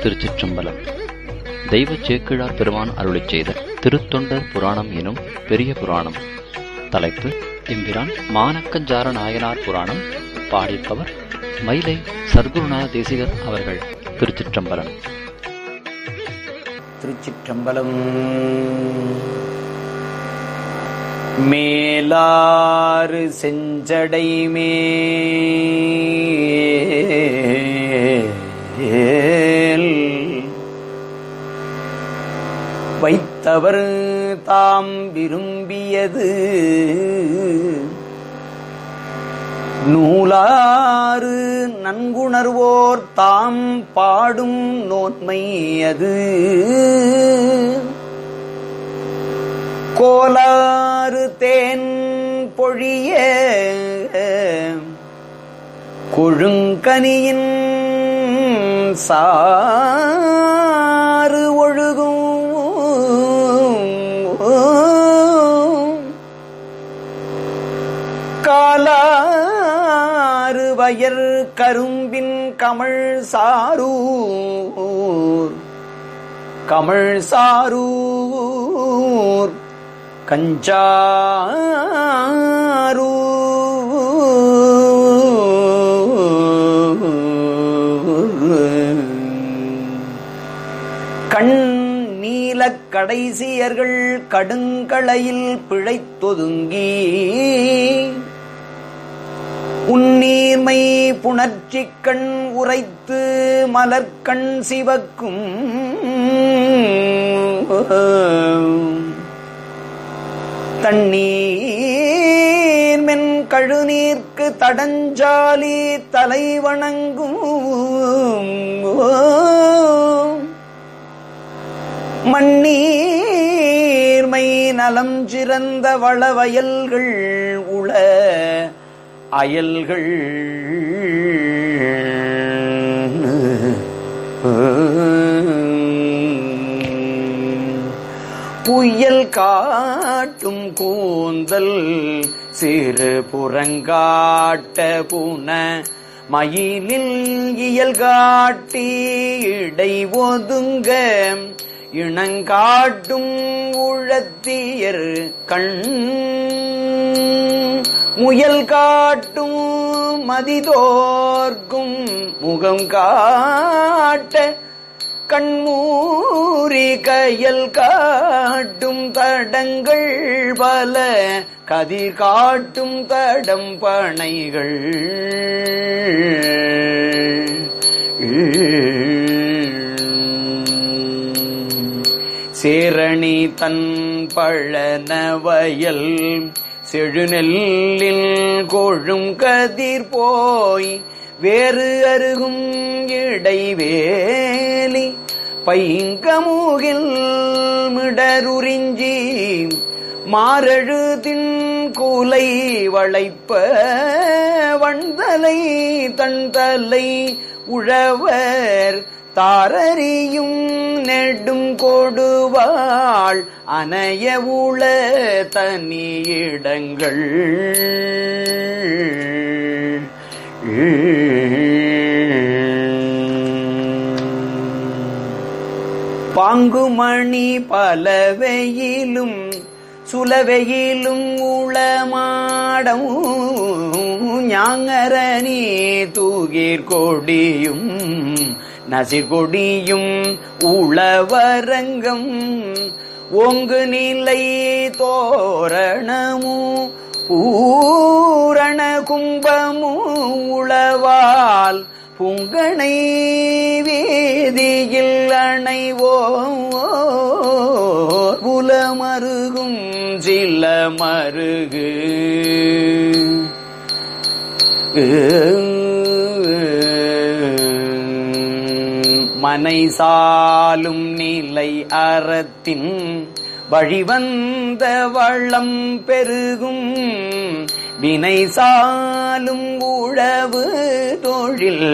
திருச்சிற்றம்பலம் தெய்வ சேக்கிழார் பெருமான் அருளிச் செய்த திருத்தொண்டர் புராணம் எனும் பெரிய புராணம் தலைப்பு எம்பிரான் மானக்கஞ்சார நாயனார் புராணம் பாடிப்பவர் மயிலை சர்க்குருநாத தேசிகர் அவர்கள் திருச்சிற்றம்பலம் திருச்சிற்றம்பலம் மேலாறு செஞ்சடை மேல் வைத்தவர் தாம் விரும்பியது நூலாறு நன்குணர்வோர் தாம் பாடும் நோன்மை அது கோலாறு தேன் பொழிய கொழுங்கனியின் சாறு ஒழுகும் காலாறு வயர் கரும்பின் கமழ் சாரூர் கமழ் சாரூர் கஞ்சாரூ கண் நீலக் கடைசியர்கள் கடுங்களையில் பிழைத்தொதுங்கி உன்னீர்மை புணர்ச்சிக் கண் உரைத்து மலர்கண் சிவக்கும் தண்ணீர் மென் கழுநீர்க்கு தடஞ்சாலி தலை வணங்கும் மண்ணீர்மை நலம் சிறந்த வளவயல்கள் உள அயல்கள் புயல் காட்டும் கூந்தல் சிறு புறங்காட்ட புன மயிலில் இயல் காட்டி இடை ஒதுங்க இணங்காட்டும் உழத்தியர் கண் முயல் காட்டும் மதிதோர்க்கும் முகம் காட்ட கண்மூரி கையல் காட்டும் தடங்கள் பல கதிர் காட்டும் தடம் பனைகள் சேரணி தன் பழன வயல் செழுநெல்லில் கொழும் கதிர் போய் வேறு அருகும் இடைவேலி பைங்கமூகில் மிடருறிஞ்சி மாரழுதின் கூலை வளைப்ப வண்தலை தன் தலை உழவர் தாரறியும் நெடும் கொடுவாள் அனைய உள தனியிடங்கள் பாங்குமணி பலவையிலும் சுலவையிலும் உளமாடம் ஞாங்கரணி தூகிற் கொடியும் நசிர்கொடியும் உளவரங்கம் ஓங்கு நிலை தோரணமு பூரண கும்பமு உளவால் புங்கனை வேதியில் அணைவோ புலமருகும் சில மருகு மனை சாலும் நிலை அறத்தின் வழிவந்த வள்ளம் பெருகும் வினை சாலும் உழவு தொழில்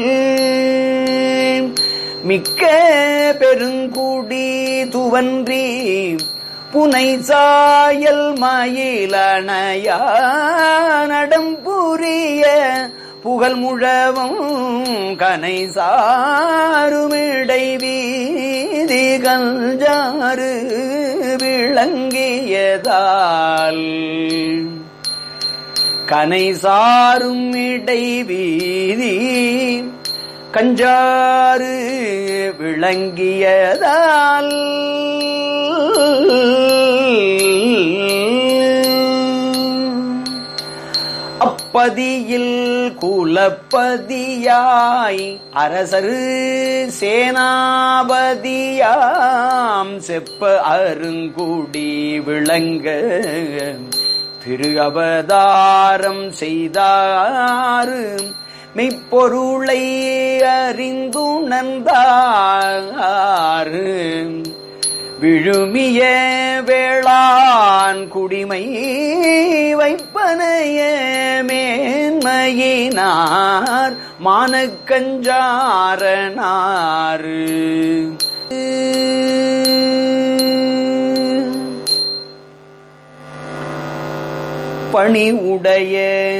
மிக்க பெருங்குடி துவன்றி புனை சாயல் மயிலணையா நடம் புரிய புகழ் முழவும் கனை சாருமிடை வீதி கஞ்சாறு விளங்கியதால் கனை சாரும் இடை வீதி கஞ்சாறு விளங்கியதால் அப்பதியில் குலப்பதியாய் அரசரு சேனாபதியாம் செப்ப அருங்குடி விளங்க திரு அவதாரம் செய்தாரு மெய்ப்பொருளை அறிந்துணர்ந்தாரு விழுமிய வேளான் குடிமை வைப்பனைய மேன்மையினார் மானக்கஞ்சாரனாறு பணி உடைய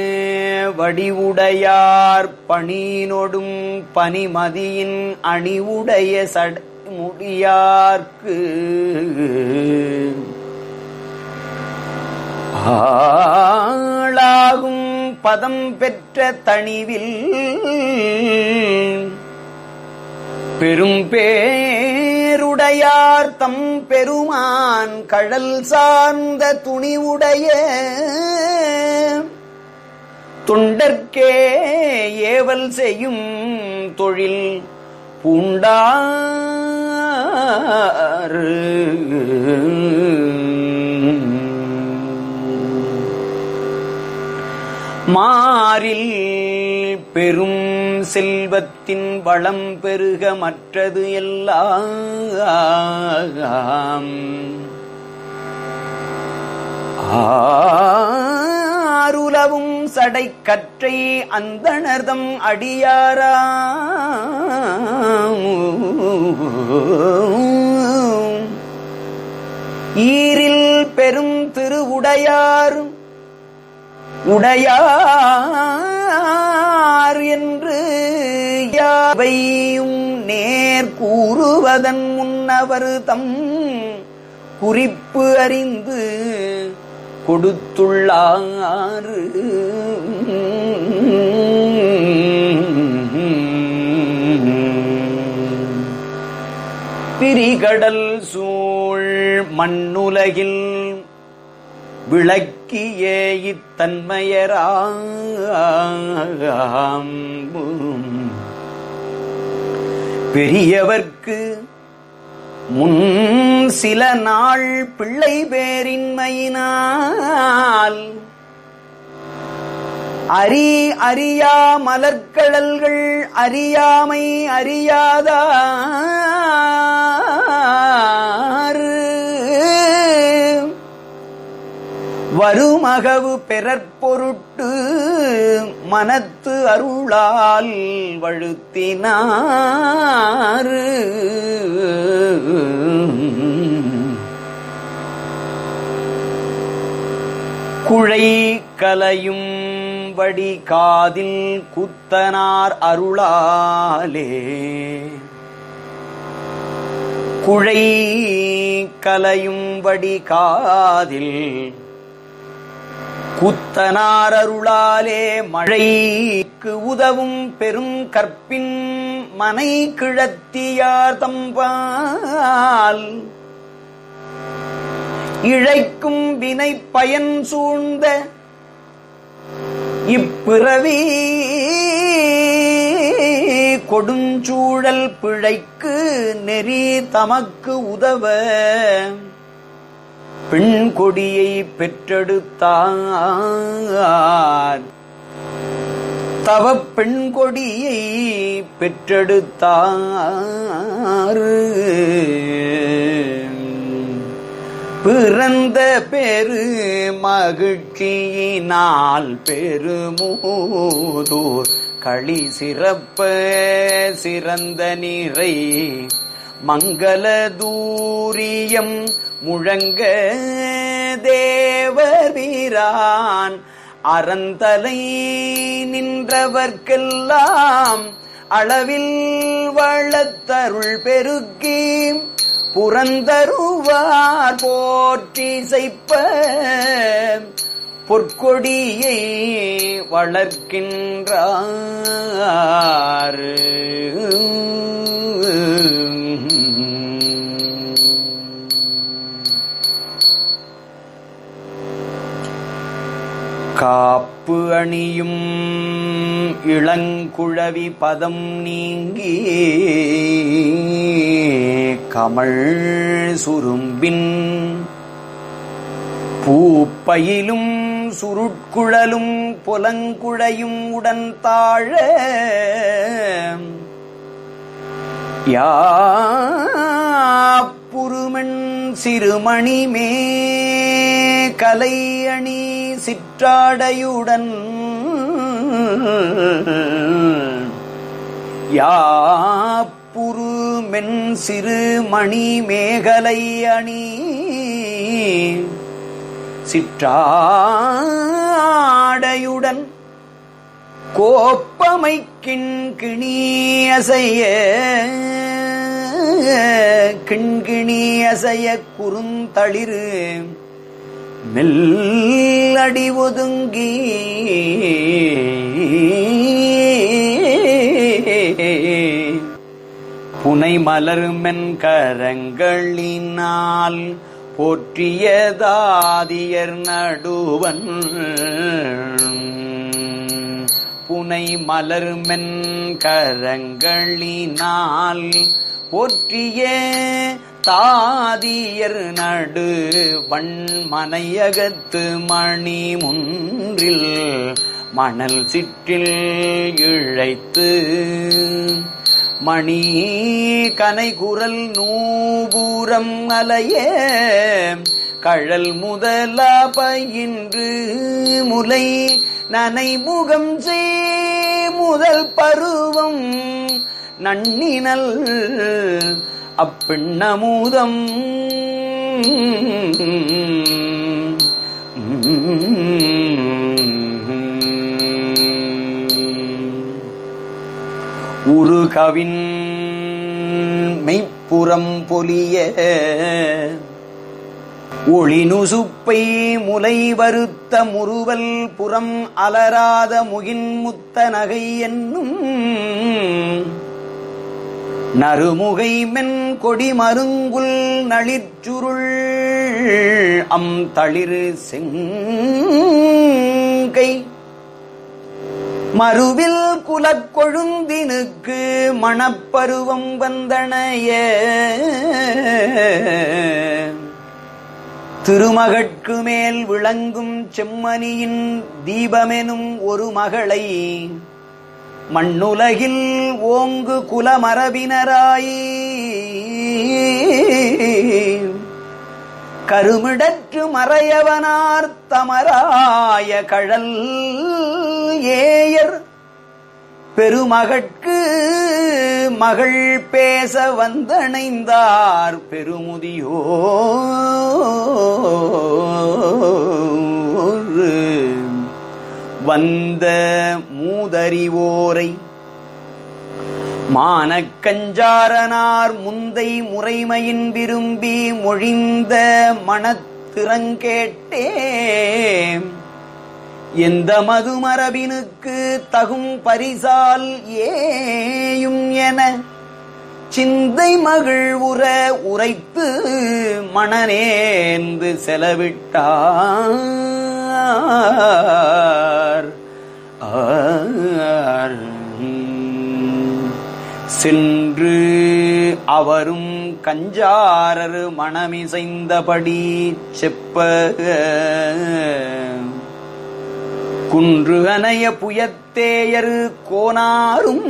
வடிவுடையார் பணியினொடும் பனிமதியின் அணிவுடைய சட முடியார்க்கு ஆளாகும் பதம் பெற்ற தணிவில் பெரும் பேருடையார் தம் பெருமான் கடல் சார்ந்த துணிவுடைய தொண்டர்க்கே ஏவல் செய்யும் தொழில் பூண்டாறு மாறில் பெரும் செல்வத்தின் வளம் பெருக மற்றது எல்லாம் ஆருலவும் சடை கற்றை அந்தணர்தம் அடியாரா ஈரில் பெரும் திருவுடையார் உடையார் என்று யாவையும் நேர் கூறுவதன் முன்னவர் தம் குறிப்பு அறிந்து கொடுத்துள்ளாறு பிரிகடல் சூழ் மண்ணுலகில் விளக்கிய இத்தன்மையராம் பெரியவர்க்கு முன் சில நாள் பிள்ளை பேரின்மையினால் அரி அறியா மலர்கடல்கள் அறியாமை அறியாதார் வருமகவு பெறற்பொருட்டு மனத்து அருளால் வழுத்தினார் குழை கலையும் வடி காதில் குத்தனார் அருளாலே குழை கலையும்படி காதில் குத்தனார் அருளாலே மழைக்கு உதவும் பெரும் கற்பின் மனை கிழத்தியார் தம்பால் இழைக்கும் வினை பயன் சூழ்ந்த இப்பிறவி கொடுஞ்சூழல் பிழைக்கு நெறி தமக்கு உதவ பெண் கொடியை பெற்றெடுத்தார் தவ பெண் கொடியை பெற்றெடுத்தார் பிறந்த பெரு மகிழ்ச்சியினால் பெருமூதூர் களி சிறப்ப சிறந்த நிறை மங்கள தூரியம் முழங்க தேவர் வீரான் அறந்தலை நின்றவர்க்கெல்லாம் அளவில் வளத்தருள் பெருக்கி புறந்தருவார் போற்றி செய்ப்ப பொற்கொடியை வளர்க்கின்றார் காப்பு அணியும் இளங்குழவி பதம் நீங்கி கமழ் சுரும்பின் பூப்பயிலும் சுருட்குழலும் புலங்குழையும் உடன் தாழ யாப்புருமண் சிறுமணி மே கலை அணி சிற்றாடையுடன் யாப்புரு மென் சிறு மணி மேகலை அணி சிற்றாடையுடன் கோப்பமைக்கின் கிணியசைய கிண்கிணியசைய குறுந்தளிரு மெல்லடி ஒதுங்கி புனை மலர்மென் கரங்களினால் போற்றியதாதியர் நடுவன் புனை மலர்மென் கரங்களினால் போற்றிய தாதியர் நடு வண்மனையகத்து மணி முன்றில் மணல் சிற்றில் இழைத்து மணி கனை குரல் நூபூரம் அலைய கழல் முதல பயின்று முலை நனை முகம் செய் முதல் பருவம் நன்னினல் அப்பெண்ணமூதம் உருகவின் மெய்ப்புறம் பொலிய ஒளிநுசுப்பை முலை வருத்த முறுவல் புறம் அலராத முகின் முத்த நகை என்னும் நறுமுகை மென் கொடி மருங்குல் நளிர்ச்சுருள் அம் தளிர் செங்கை மறுவில் குலக்கொழுந்தினுக்கு மணப்பருவம் வந்தனைய திருமகட்கு மேல் விளங்கும் செம்மணியின் தீபமெனும் ஒரு மகளை மண்ணுலகில் ஓங்கு குலமரபினராய் கருமிடற்று மறையவனார் தமராய கழல் ஏயர் பெருமகட்கு மகள் பேச வந்தணைந்தார் பெருமுதியோ வந்த மூதறிவோரை மானக்கஞ்சாரனார் முந்தை முறைமையின் விரும்பி மொழிந்த மனத்திறங்கேட்டே எந்த மதுமரபினுக்கு தகும் பரிசால் ஏயும் என சிந்தை மகிழ் உற உரைத்து மணனேந்து செலவிட்டார் ஆர். சென்று அவரும் கஞ்சாரர் மணமிசைந்தபடி செப்ப குன்று அணைய புயத்தேயர் கோனாரும்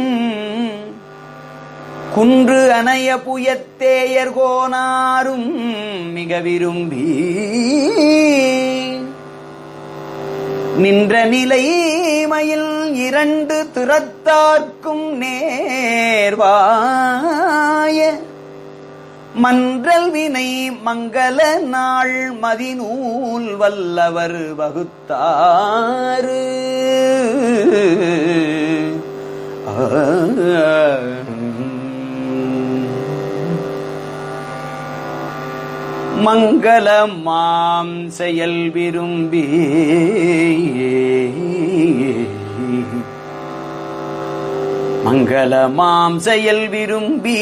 குன்று அணைய புயத்தேயர் கோனாரும் மிக விரும்பி நின்ற நிலைமையில் இரண்டு திறத்தார்க்கும் நேர்வாய மன்றல் வினை மங்கள நாள் மதிநூல் வல்லவர் வகுத்தாறு மங்களமாம் செயல் விரும்பி மங்களமாம் செயல் விரும்பி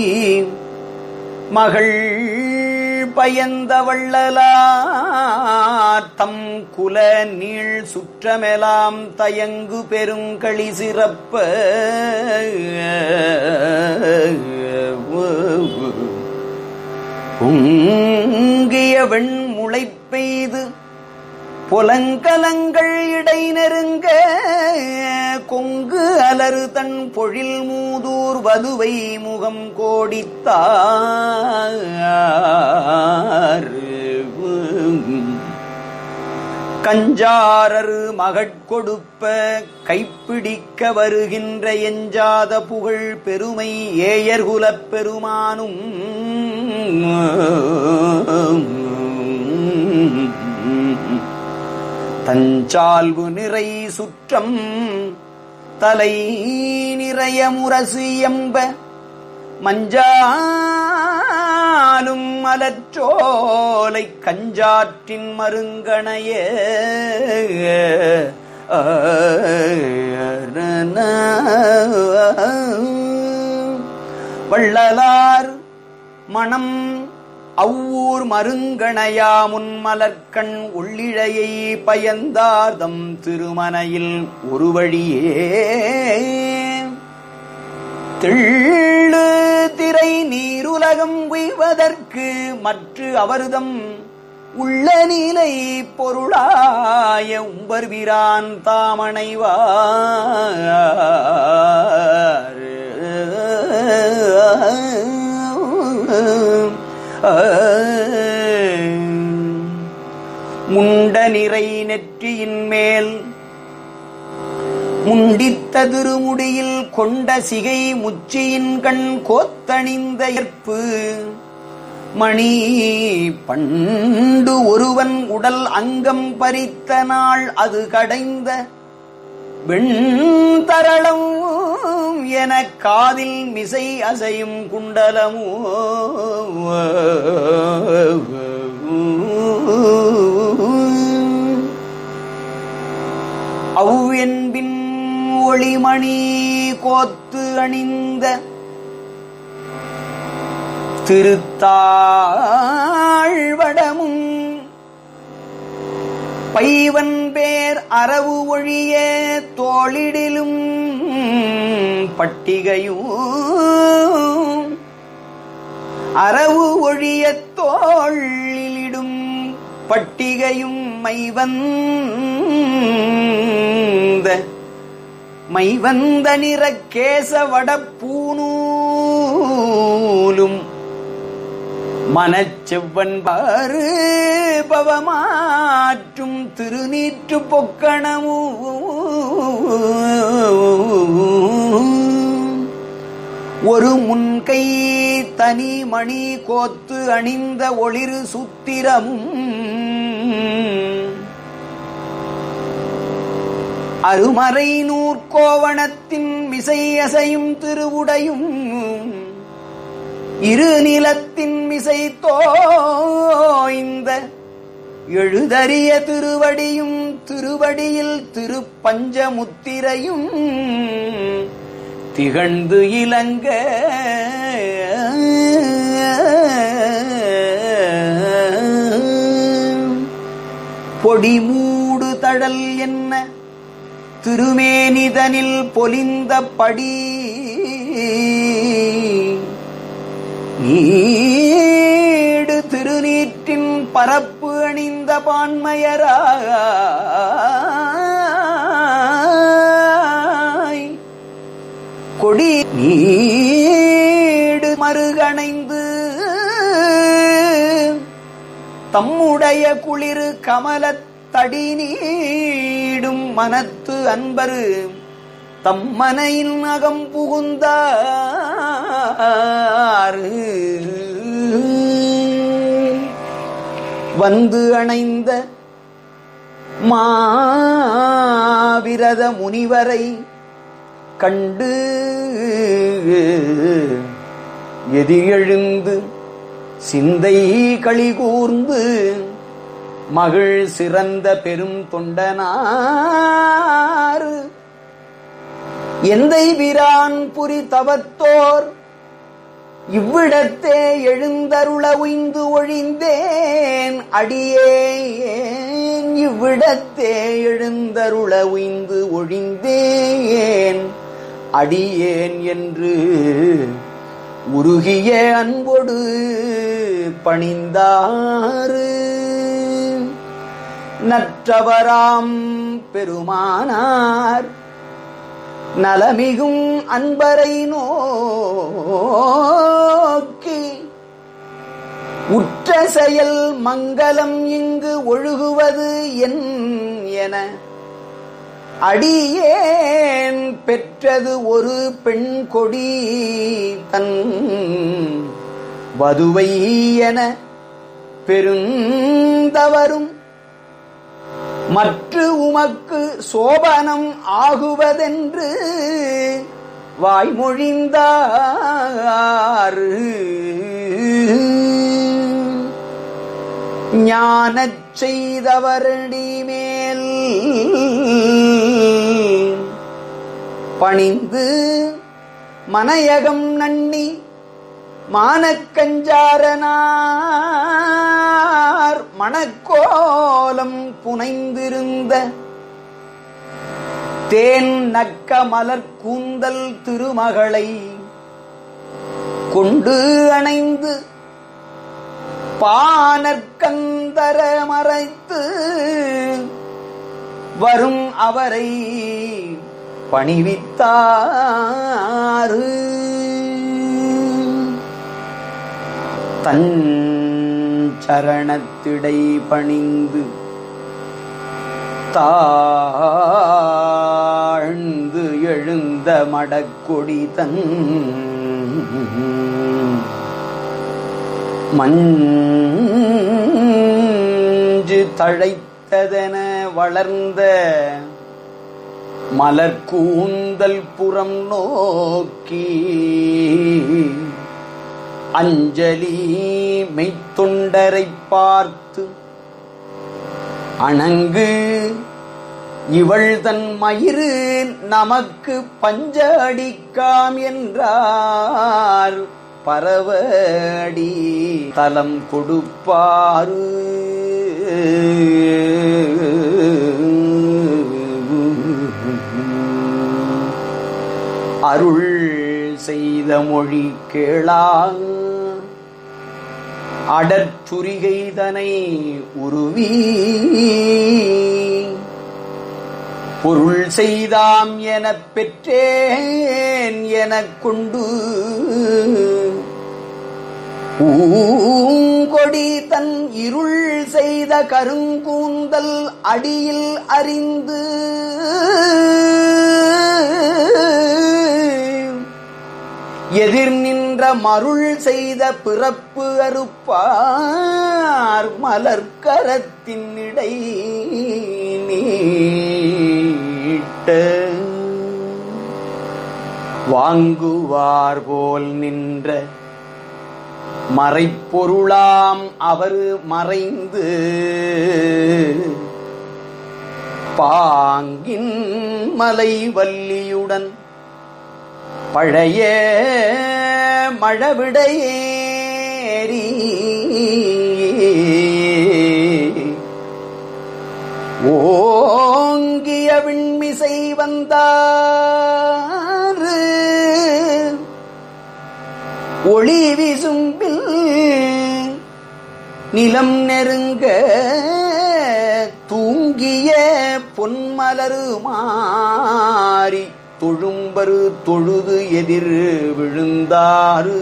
மகள் பயந்த வள்ளலார் தம் குல நீள் சுற்றமெலாம் தயங்கு பெருங்களி சிறப்ப பொங்கிய வெண்முளை பெய்து புலங்கலங்கள் இடை நெருங்க கொங்கு அலறு தன் பொழில் மூதூர் வலுவை முகம் கோடித்தார் கஞ்சாரரு மகட்கொடுப்ப கைப்பிடிக்க வருகின்ற எஞ்சாத புகழ் பெருமை ஏயர்குலப் பெருமானும் தஞ்சால்வு நிறை சுற்றம் தலை நிறைய முரசு எம்ப மஞ்சாலும் மலற்றோலை கஞ்சாற்றின் மருங்கணைய வள்ளலார் மணம் அவ்வூர் மருங்கணையா முன்மலர்கண் உள்ளிழையை பயந்தார்தம் திருமனையில் ஒரு வழியே தெள்ளு திரை நீருலகம் உய்வதற்கு மற்ற அவர்தம் உள்ள நிலை பொருளாய உம்பர்பிரான் தாமணைவார் முண்ட நிறை நெற்றியின் மேல் முண்டித்த திருமுடியில் கொண்ட சிகை முச்சியின் கண் கோத்தணிந்த ஏற்பு மணி பண்டு ஒருவன் உடல் அங்கம் பறித்த நாள் அது கடைந்த வெண்தரளம் என காதில் மிசை அசையும் குண்டலமோ அவ்வென்பின் ஒளிமணி கோத்து அணிந்த திருத்தாழ்வடமும் பைவன் பேர் அரவு ஒழிய தோளிடிலும் பட்டிகையும் அரவு ஒழிய தோளிலிடும் பட்டிகையும் மைவந்த மைவந்த நிற கேசவட பூணூலும் மனச்செவ்வன் பாரு பவமாற்றும் திருநீற்று பொக்கணமும் ஒரு முன்கை தனி மணி கோத்து அணிந்த ஒளிரு சுத்திரமும் அருமறை நூற்கோவணத்தின் மிசை அசையும் திருவுடையும் இரு நிலத்தின் மிசை தோய்ந்த எழுதறிய திருவடியும் திருவடியில் திருப்பஞ்சமுத்திரையும் திகழ்ந்து இலங்க பொடி மூடு தழல் என்ன திருமேனிதனில் பொலிந்த படி நீடு திருநீற்றின் பரப்பு அணிந்த பான்மையராய் கொடி நீடு மருகணைந்து தம்முடைய குளிரு கமலத் தடி நீடும் மனத்து அன்பரு தம்மனையின் அகம் புகுந்தார் வந்து அணைந்த மாவிரத முனிவரை கண்டு எதியெழுந்து சிந்தை களிகூர்ந்து மகிழ் சிறந்த பெரும் தொண்டனார் எந்தை பிரான் புரி தவத்தோர் இவ்விடத்தே எழுந்தருள உய்ந்து ஒழிந்தேன் அடியேன் இவ்விடத்தே எழுந்தருள உய்ந்து ஒழிந்தேன் அடியேன் என்று உருகிய அன்பொடு பணிந்தாறு நற்றவராம் பெருமானார் நலமிகும் அன்பரை நோக்கி உற்ற செயல் மங்களம் இங்கு ஒழுகுவது என் என அடியேன் பெற்றது ஒரு பெண் கொடி தன் வதுவை என பெருந்தவரும் மற்ற உமக்கு சோபனம் ஆகுவதென்று வாய்மொழிந்தார் ஞானச் செய்தவரடி மேல் பணிந்து மனையகம் நன்னி மானக்கஞ்சாரனார் மணக்கோலம் புனைந்திருந்த தேன் நக்க மலர் கூந்தல் திருமகளை கொண்டு அணைந்து பானற்கந்தர மறைத்து வரும் அவரை பணிவித்தாறு தன் சரணத்திடை பணிந்து தாழ்ந்து எழுந்த மடக்கொடி தன் மஞ்சு தழைத்ததென வளர்ந்த மலர்கூந்தல் புறம் நோக்கி அஞ்சலி மெய்த்தொண்டரை பார்த்து அணங்கு இவள் தன் மயிறு நமக்கு பஞ்ச அடிக்காம் என்றார் பரவடி தலம் கொடுப்பாரு அருள் செய்த மொழி கேளா அடற்றுரிகைதனை உருவி பொருள் செய்தாம் எனப் பெற்றேன் எனக் கொண்டு பூங்கொடி தன் இருள் செய்த கருங்கூந்தல் அடியில் அறிந்து எதிர் நின்ற மருள் செய்த பிறப்பு அறுப்பார் மலர்கரத்தின் இடை நீட்ட வாங்குவார் போல் நின்ற மறைப்பொருளாம் அவர் மறைந்து பாங்கின் மலை வல்லியுடன் பழைய மழவிடையேறி ஓங்கிய விண்மிசை வந்தாறு ஒளி விசும்பில் நிலம் நெருங்க தூங்கிய பொன்மலரு மாறி தொழும்பரு தொழுது எதிர் விழுந்தாறு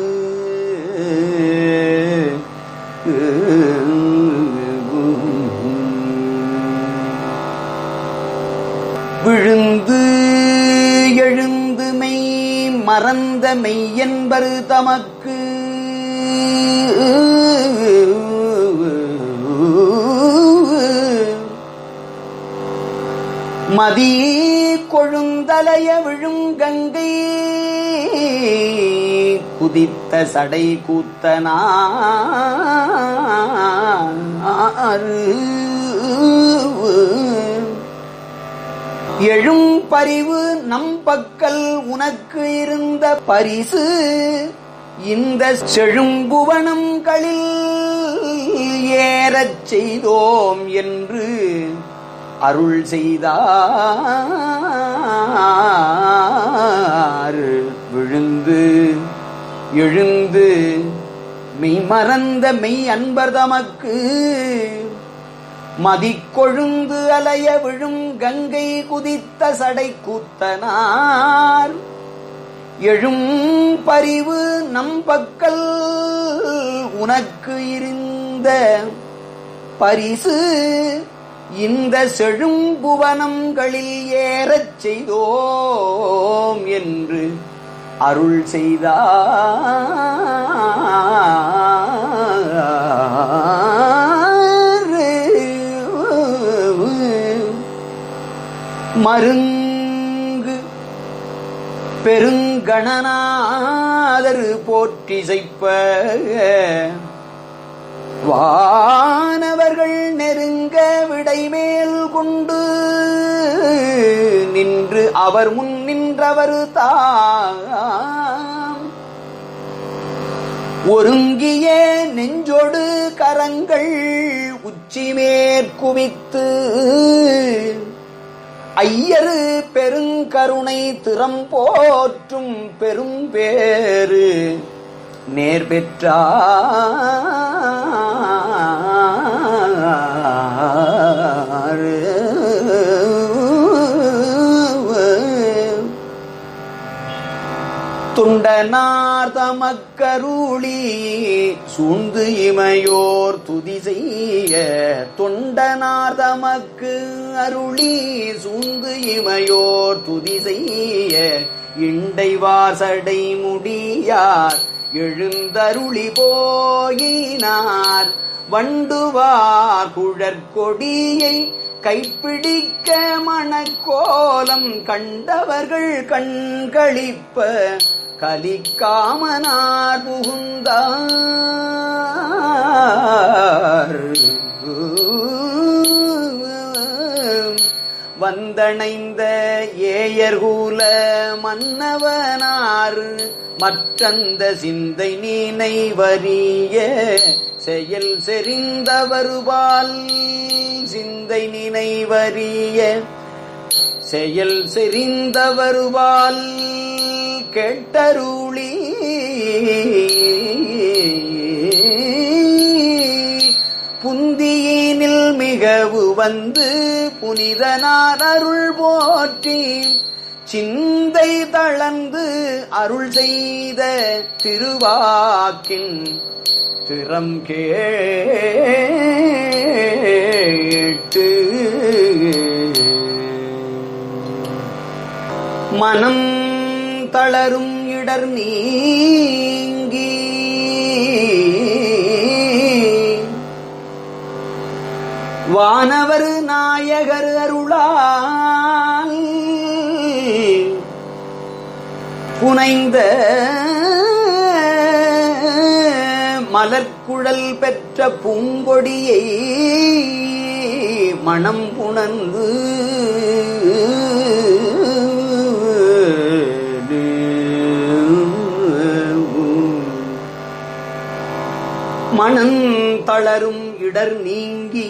விழுந்து எழுந்து மெய் மறந்த மெய் என்பரு தமக்கு மதி கொழுந்தலைய விழும் கங்கை குதித்த சடை கூத்தனாறு எழும் பரிவு நம் பக்கல் உனக்கு இருந்த பரிசு இந்த செழும்புவனங்களில் ஏறச் செய்தோம் என்று அருள் செய்தார் விழுந்து எழுந்து மெய் மறந்த மெய் அன்பர் தமக்கு மதிக்கொழுந்து அலைய விழும் கங்கை குதித்த சடை கூத்தனார் எழும் பரிவு நம் பக்கல் உனக்கு இருந்த பரிசு இந்த செழும் புவனங்களில் ஏறச் செய்தோம் என்று அருள் செய்தார் மருங்கு பெருங்கணநாதர் போற்றிசைப்ப வானவர்கள் நெருங்க விடைமேல் கொண்டு நின்று அவர் முன் நின்றவர் தாம் ஒருங்கிய நெஞ்சொடு கரங்கள் உச்சி மேற்குவித்து ஐயரு பெருங்கருணை திறம் போற்றும் பெரும் பேரு நேர் பெற்றார் துண்டனார் தமக்கருளி சூழ்ந்து இமையோர் துதி செய்ய தொண்டனார் தமக்கு அருளி சூழ்ந்து இமையோர் துதி செய்ய இண்டை வாசடை முடியார் எழுந்தருளி போயினார் வண்டுவார் குழற்கொடியை கைப்பிடிக்க மணக்கோலம் கண்டவர்கள் கண்களிப்ப கலிக்காமனார் புகுந்தார் வந்தணைந்த ஏயர்கூல மன்னவனார் மற்றந்த சிந்தை நினைவறிய செயல் செறிந்தவருபால் சிந்தை நினைவறிய செயல் செறிந்தவருபால் கெட்டருளி புந்தியினில் மிகவு வந்து புனிதனார் அருள் போற்றி சிந்தை தளர்ந்து அருள் செய்த திருவாக்கின் திறம் கேட்டு மனம் தளரும் இடர் நீங்கி வானவர் நாயகர் அருளால் புனைந்த மலர்க்குழல் பெற்ற பூங்கொடியை மணம் புணர்ந்து மனம் தளரும் இடர் நீங்கி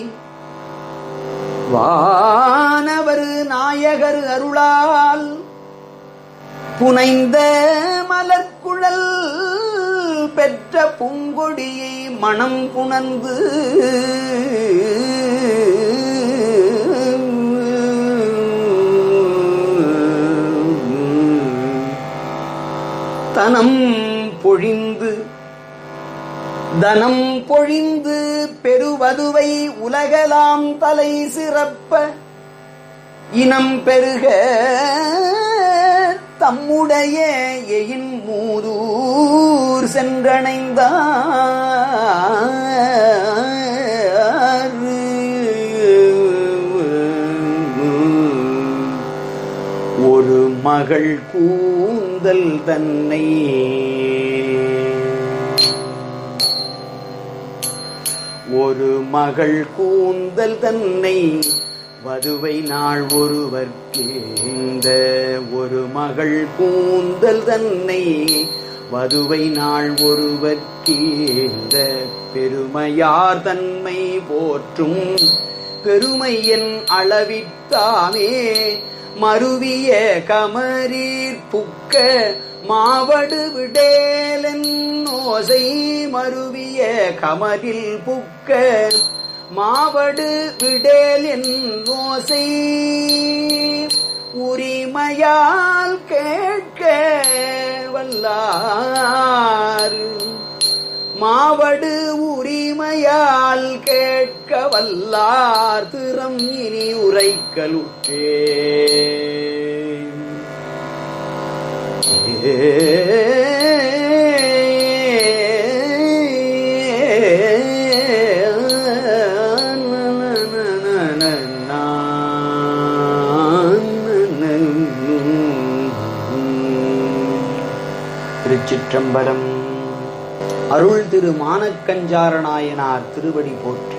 வானவர் நாயகர் அருளால் புனைந்த மலர்க்குழல் பெற்ற பூங்கொடியை மனம் புணர்ந்து தனம் பொழிந்து தனம் பொழிந்து பெருவதுவை உலகலாம் தலை சிறப்ப இனம் பெருக தம்முடைய எயின் மூதூர் சென்றணைந்தார் மகள் கூந்தல் தன்னை ஒரு மகள் கூந்தல் தன்னை வதுவை நாள் ஒருவர்க்கு இந்த ஒரு மகள் கூந்தல் தன்னை வதுவை நாள் ஒருவர்க்கு இந்த பெருமையார் தன்மை போற்றும் பெருமையன் அளவித்தாமே மருவிய கமரீர் புக்க மாவடு விடேலன் ஓசை மருவிய கமரில் புக்க மாவடு விடேல் என் ஓசை உரிமையால் கேட்க வல்லார் மாவடு உரிமையால் கேட்க வல்லார் திறம் இனி உரைக்கலுற்றே திருச்சிற்றம்பலம் அருள் திரு மானக்கஞ்சார நாயனார் திருவடி போற்றி